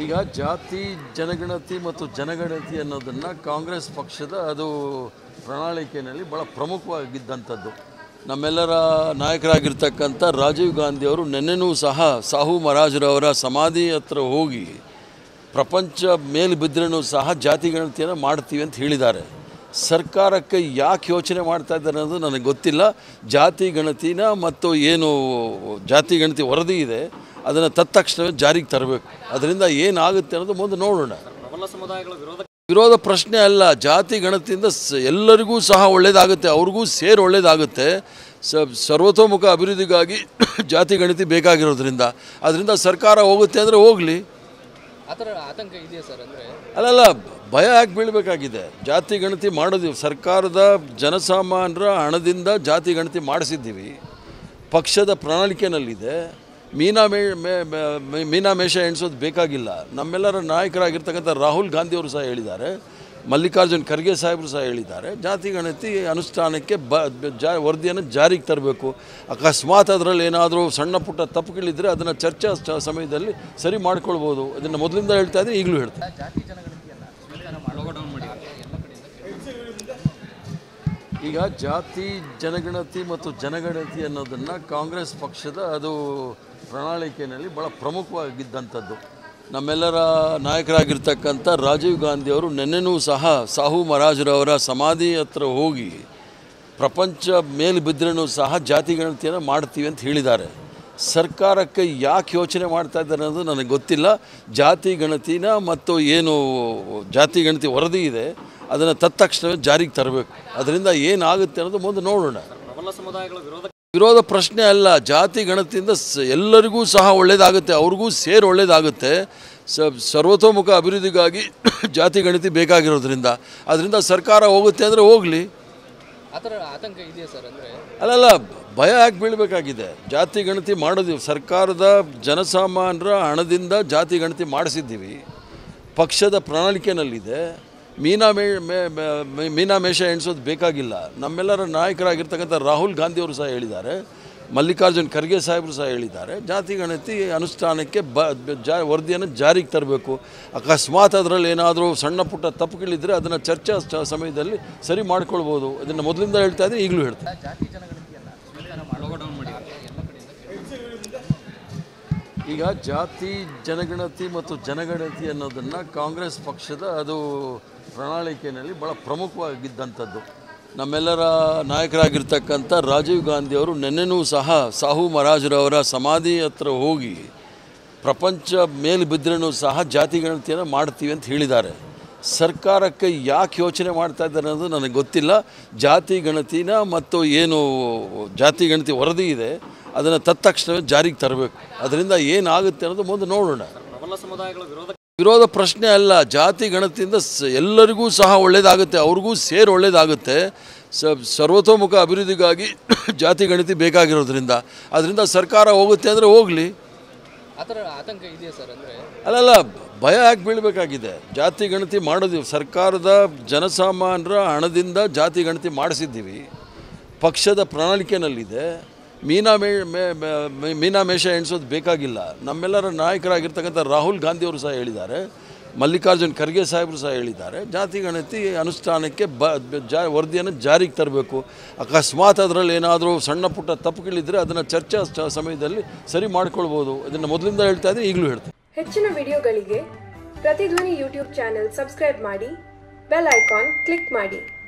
ಈಗ ಜಾತಿ ಜನಗಣತಿ ಮತ್ತು ಜನಗಣತಿ ಅನ್ನೋದನ್ನು ಕಾಂಗ್ರೆಸ್ ಪಕ್ಷದ ಅದು ಪ್ರಣಾಳಿಕೆಯಲ್ಲಿ ಭಾಳ ಪ್ರಮುಖವಾಗಿದ್ದಂಥದ್ದು ನಮ್ಮೆಲ್ಲರ ನಾಯಕರಾಗಿರ್ತಕ್ಕಂಥ ರಾಜೀವ್ ಗಾಂಧಿಯವರು ನೆನ್ನೆನೂ ಸಹ ಸಾಹು ಮಹಾರಾಜರವರ ಸಮಾಧಿ ಹತ್ರ ಹೋಗಿ ಪ್ರಪಂಚ ಮೇಲೆ ಬಿದ್ದರೂ ಸಹ ಜಾತಿ ಗಣತಿಯನ್ನು ಮಾಡ್ತೀವಿ ಅಂತ ಹೇಳಿದ್ದಾರೆ ಸರ್ಕಾರಕ್ಕೆ ಯಾಕೆ ಯೋಚನೆ ಮಾಡ್ತಾ ಇದ್ದಾರೆ ಅನ್ನೋದು ನನಗೆ ಗೊತ್ತಿಲ್ಲ ಜಾತಿ ಗಣತಿನ ಮತ್ತು ಏನು ಜಾತಿ ಗಣತಿ ವರದಿ ಇದೆ ಅದನ್ನು ತತ್ಕ್ಷಣವೇ ಜಾರಿಗೆ ತರಬೇಕು ಅದರಿಂದ ಏನಾಗುತ್ತೆ ಅನ್ನೋದು ಮುಂದೆ ನೋಡೋಣ ಪ್ರಬಲ ಸಮುದಾಯಗಳ ವಿರೋಧ ವಿರೋಧ ಪ್ರಶ್ನೆ ಅಲ್ಲ ಜಾತಿ ಗಣತಿಯಿಂದ ಸ ಎಲ್ಲರಿಗೂ ಸಹ ಒಳ್ಳೆಯದಾಗುತ್ತೆ ಅವ್ರಿಗೂ ಸೇರಿ ಒಳ್ಳೆಯದಾಗುತ್ತೆ ಸ ಸರ್ವತೋಮುಖ ಅಭಿವೃದ್ಧಿಗಾಗಿ ಜಾತಿ ಗಣತಿ ಬೇಕಾಗಿರೋದ್ರಿಂದ ಅದರಿಂದ ಸರ್ಕಾರ ಹೋಗುತ್ತೆ ಅಂದರೆ ಹೋಗಲಿ ಆ ಥರ ಆತಂಕ ಇದೆಯಾ ಸರ್ ಅಂದರೆ ಅಲ್ಲಲ್ಲ ಭಯ ಯಾಕೆ ಬೀಳಬೇಕಾಗಿದೆ ಜಾತಿ ಗಣತಿ ಮಾಡೋದು ಸರ್ಕಾರದ ಜನಸಾಮಾನ್ಯರ ಹಣದಿಂದ ಜಾತಿ ಗಣತಿ ಮಾಡಿಸಿದ್ದೀವಿ ಪಕ್ಷದ ಪ್ರಣಾಳಿಕೆನಲ್ಲಿದೆ ಮೀನಾ ಮೇ ಮೇ- ಮೇ- ಮೀನಾ ಮೇಷ ಎಣಿಸೋದು ಬೇಕಾಗಿಲ್ಲ ನಮ್ಮೆಲ್ಲರ ನಾಯಕರಾಗಿರ್ತಕ್ಕಂಥ ರಾಹುಲ್ ಗಾಂಧಿಯವರು ಸಹ ಹೇಳಿದ್ದಾರೆ ಮಲ್ಲಿಕಾರ್ಜುನ್ ಖರ್ಗೆ ಸಾಹೇಬರು ಸಹ ಹೇಳಿದ್ದಾರೆ ಜಾತಿ ಗಣತಿ ಅನುಷ್ಠಾನಕ್ಕೆ ಬ ಜಾ ವರದಿಯನ್ನು ಜಾರಿಗೆ ತರಬೇಕು ಅಕಸ್ಮಾತ್ ಅದರಲ್ಲಿ ಏನಾದರೂ ಸಣ್ಣ ಪುಟ್ಟ ತಪ್ಪುಗಳಿದ್ದರೆ ಅದನ್ನು ಚರ್ಚಾ ಸ- ಸಮಯದಲ್ಲಿ ಸರಿ ಮಾಡ್ಕೊಳ್ಬೋದು ಅದನ್ನು ಮೊದಲಿಂದ ಹೇಳ್ತಾ ಇದ್ದೀನಿ ಈಗಲೂ ಹೇಳ್ತೀನಿ ಜಾತಿ ಜನಗಣತಿಯನ್ನು ಸ್ವೀಕಾರ ಮಾಡಿ ಡೌನ್ ಮಾಡಿ ಎಲ್ಲ ಕಡೆಯಿಂದ ಈಗ ಜಾತಿ ಜನಗಣತಿ ಮತ್ತು ಜನಗಣತಿ ಅನ್ನೋದನ್ನು ಕಾಂಗ್ರೆಸ್ ಪಕ್ಷದ ಅದು ಪ್ರಣಾಳಿಕೆಯಲ್ಲಿ ಭಾಳ ಪ್ರಮುಖವಾಗಿದ್ದಂಥದ್ದು ನಮ್ಮೆಲ್ಲರ ನಾಯಕರಾಗಿರ್ತಕ್ಕಂಥ ರಾಜೀವ್ ಗಾಂಧಿಯವರು ನೆನ್ನೆನೂ ಸಹ ಸಾಹು ಮಹಾರಾಜರವರ ಸಮಾಧಿ ಹತ್ರ ಹೋಗಿ ಪ್ರಪಂಚ ಮೇಲೆ ಬಿದ್ದರೂ ಸಹ ಜಾತಿ ಗಣತಿಯನ್ನು ಮಾಡ್ತೀವಿ ಅಂತ ಹೇಳಿದ್ದಾರೆ ಸರ್ಕಾರಕ್ಕೆ ಯಾಕೆ ಯೋಚನೆ ಮಾಡ್ತಾ ಇದ್ದಾರೆ ಅನ್ನೋದು ನನಗೆ ಗೊತ್ತಿಲ್ಲ ಜಾತಿ ಗಣತಿನ ಮತ್ತು ಏನು ಜಾತಿ ಗಣತಿ ವರದಿ ಇದೆ ಅದನ್ನು ತತ್ಕ್ಷಣವೇ ಜಾರಿಗೆ ತರಬೇಕು ಅದರಿಂದ ಏನಾಗುತ್ತೆ ಅನ್ನೋದು ಮುಂದೆ ನೋಡೋಣ ಪ್ರಬಲ ಸಮುದಾಯಗಳ ವಿರೋಧ ವಿರೋಧ ಪ್ರಶ್ನೆ ಅಲ್ಲ ಜಾತಿ ಗಣತಿಯಿಂದ ಸ ಎಲ್ಲರಿಗೂ ಸಹ ಒಳ್ಳೆಯದಾಗುತ್ತೆ ಅವ್ರಿಗೂ ಸೇರಿ ಒಳ್ಳೆಯದಾಗುತ್ತೆ ಸ ಸರ್ವತೋಮುಖ ಅಭಿವೃದ್ಧಿಗಾಗಿ ಜಾತಿ ಗಣತಿ ಬೇಕಾಗಿರೋದ್ರಿಂದ ಅದರಿಂದ ಸರ್ಕಾರ ಹೋಗುತ್ತೆ ಅಂದರೆ ಹೋಗಲಿ ಆ ಥರ ಆತಂಕ ಇದೆಯಾ ಸರ್ ಅಂದರೆ ಅಲ್ಲಲ್ಲ ಭಯ ಯಾಕೆ ಬೀಳಬೇಕಾಗಿದೆ ಜಾತಿ ಗಣತಿ ಮಾಡೋದು ಸರ್ಕಾರದ ಜನಸಾಮಾನ್ಯರ ಹಣದಿಂದ ಜಾತಿ ಗಣತಿ ಮಾಡಿಸಿದ್ದೀವಿ ಪಕ್ಷದ ಪ್ರಣಾಳಿಕೆನಲ್ಲಿದೆ ಮೀನಾ ಮೇ ಮೇ- ಮೇ- ಮೀನಾ ಮೇಷ ಎಣಿಸೋದು ಬೇಕಾಗಿಲ್ಲ ನಮ್ಮೆಲ್ಲರ ನಾಯಕರಾಗಿರ್ತಕ್ಕಂಥ ರಾಹುಲ್ ಗಾಂಧಿಯವರು ಸಹ ಹೇಳಿದ್ದಾರೆ ಮಲ್ಲಿಕಾರ್ಜುನ್ ಖರ್ಗೆ ಸಾಹೇಬರು ಸಹ ಹೇಳಿದ್ದಾರೆ ಜಾತಿ ಗಣತಿ ಅನುಷ್ಠಾನಕ್ಕೆ ಬ ಜಾ ವರದಿಯನ್ನು ಜಾರಿಗೆ ತರಬೇಕು ಅಕಸ್ಮಾತ್ ಅದರಲ್ಲಿ ಏನಾದರೂ ಸಣ್ಣ ಪುಟ್ಟ ತಪ್ಪುಗಳಿದ್ದರೆ ಅದನ್ನು ಚರ್ಚಾ ಸ- ಸಮಯದಲ್ಲಿ ಸರಿ ಮಾಡ್ಕೊಳ್ಬೋದು ಅದನ್ನು ಮೊದಲಿಂದ ಹೇಳ್ತಾ ಇದ್ದೀನಿ ಈಗಲೂ ಹೇಳ್ತೀನಿ ಜಾತಿ ಜನಗಣತಿಯನ್ನು ಸ್ವೀಕಾರ ಮಾಡಿ ಡೌನ್ ಮಾಡಿ ಎಲ್ಲ ಕಡೆಯಿಂದ ಈಗ ಜಾತಿ ಜನಗಣತಿ ಮತ್ತು ಜನಗಣತಿ ಅನ್ನೋದನ್ನು ಕಾಂಗ್ರೆಸ್ ಪಕ್ಷದ ಅದು ಪ್ರಣಾಳಿಕೆಯಲ್ಲಿ ಭಾಳ ಪ್ರಮುಖವಾಗಿದ್ದಂಥದ್ದು ನಮ್ಮೆಲ್ಲರ ನಾಯಕರಾಗಿರ್ತಕ್ಕಂಥ ರಾಜೀವ್ ಗಾಂಧಿಯವರು ನೆನ್ನೆನೂ ಸಹ ಸಾಹು ಮಹಾರಾಜರವರ ಸಮಾಧಿ ಹತ್ರ ಹೋಗಿ ಪ್ರಪಂಚ ಮೇಲೆ ಬಿದ್ದರೂ ಸಹ ಜಾತಿ ಗಣತಿಯನ್ನು ಮಾಡ್ತೀವಿ ಅಂತ ಹೇಳಿದ್ದಾರೆ ಸರ್ಕಾರಕ್ಕೆ ಯಾಕೆ ಯೋಚನೆ ಮಾಡ್ತಾ ಇದ್ದಾರೆ ಅನ್ನೋದು ನನಗೆ ಗೊತ್ತಿಲ್ಲ ಜಾತಿ ಗಣತಿನ ಮತ್ತು ಏನು ಜಾತಿ ಗಣತಿ ವರದಿ ಇದೆ ಅದನ್ನು ತತ್ಕ್ಷಣವೇ ಜಾರಿಗೆ ತರಬೇಕು ಅದರಿಂದ ಏನಾಗುತ್ತೆ ಅನ್ನೋದು ಮುಂದೆ ನೋಡೋಣ ಪ್ರಬಲ ಸಮುದಾಯಗಳ ವಿರೋಧ ವಿರೋಧ ಪ್ರಶ್ನೆ ಅಲ್ಲ ಜಾತಿ ಗಣತಿಯಿಂದ ಸ ಎಲ್ಲರಿಗೂ ಸಹ ಒಳ್ಳೆಯದಾಗುತ್ತೆ ಅವ್ರಿಗೂ ಸೇರಿ ಒಳ್ಳೆಯದಾಗುತ್ತೆ ಸ ಸರ್ವತೋಮುಖ ಅಭಿವೃದ್ಧಿಗಾಗಿ ಜಾತಿ ಗಣತಿ ಬೇಕಾಗಿರೋದ್ರಿಂದ ಅದರಿಂದ ಸರ್ಕಾರ ಹೋಗುತ್ತೆ ಅಂದರೆ ಹೋಗಲಿ ಆ ಥರ ಆತಂಕ ಇದೆಯಾ ಸರ್ ಅಂದರೆ ಅಲ್ಲಲ್ಲ ಭಯ ಯಾಕೆ ಬೀಳಬೇಕಾಗಿದೆ ಜಾತಿ ಗಣತಿ ಮಾಡೋದು ಸರ್ಕಾರದ ಜನಸಾಮಾನ್ಯರ ಹಣದಿಂದ ಜಾತಿ ಗಣತಿ ಮಾಡಿಸಿದ್ದೀವಿ ಪಕ್ಷದ ಪ್ರಣಾಳಿಕೆನಲ್ಲಿದೆ ಮೀನಾ ಮೇ ಮೇ- ಮೇ- ಮೀನಾ ಮೇಷ ಎಣಿಸೋದು ಬೇಕಾಗಿಲ್ಲ ನಮ್ಮೆಲ್ಲರ ನಾಯಕರಾಗಿರ್ತಕ್ಕಂಥ ರಾಹುಲ್ ಗಾಂಧಿಯವರು ಸಹ ಹೇಳಿದ್ದಾರೆ ಮಲ್ಲಿಕಾರ್ಜುನ್ ಖರ್ಗೆ ಸಾಹೇಬರು ಸಹ ಹೇಳಿದ್ದಾರೆ ಜಾತಿ ಗಣತಿ ಅನುಷ್ಠಾನಕ್ಕೆ ಬ ಜಾ ವರದಿಯನ್ನು ಜಾರಿಗೆ ತರಬೇಕು ಅಕಸ್ಮಾತ್ ಅದರಲ್ಲಿ ಏನಾದರೂ ಸಣ್ಣ ಪುಟ್ಟ ತಪ್ಪುಗಳಿದ್ದರೆ ಅದನ್ನು ಚರ್ಚಾ ಸ- ಸಮಯದಲ್ಲಿ ಸರಿ ಮಾಡ್ಕೊಳ್ಬೋದು ಅದನ್ನು ಮೊದಲಿಂದ ಹೇಳ್ತಾ ಇದ್ದೀನಿ ಈಗಲೂ ಹೇಳ್ತೀನಿ ಹೆಚ್ಚಿನ ವಿಡಿಯೋಗಳಿಗೆ ಪ್ರತಿಧ್ವನಿ ಯೂಟ್ಯೂಬ್ ಚಾನೆಲ್ ಸಬ್ಸ್ಕ್ರೈಬ್ ಮಾಡಿ ಬೆಲ್ ಐಕಾನ್ ಕ್ಲಿಕ್ ಮಾಡಿ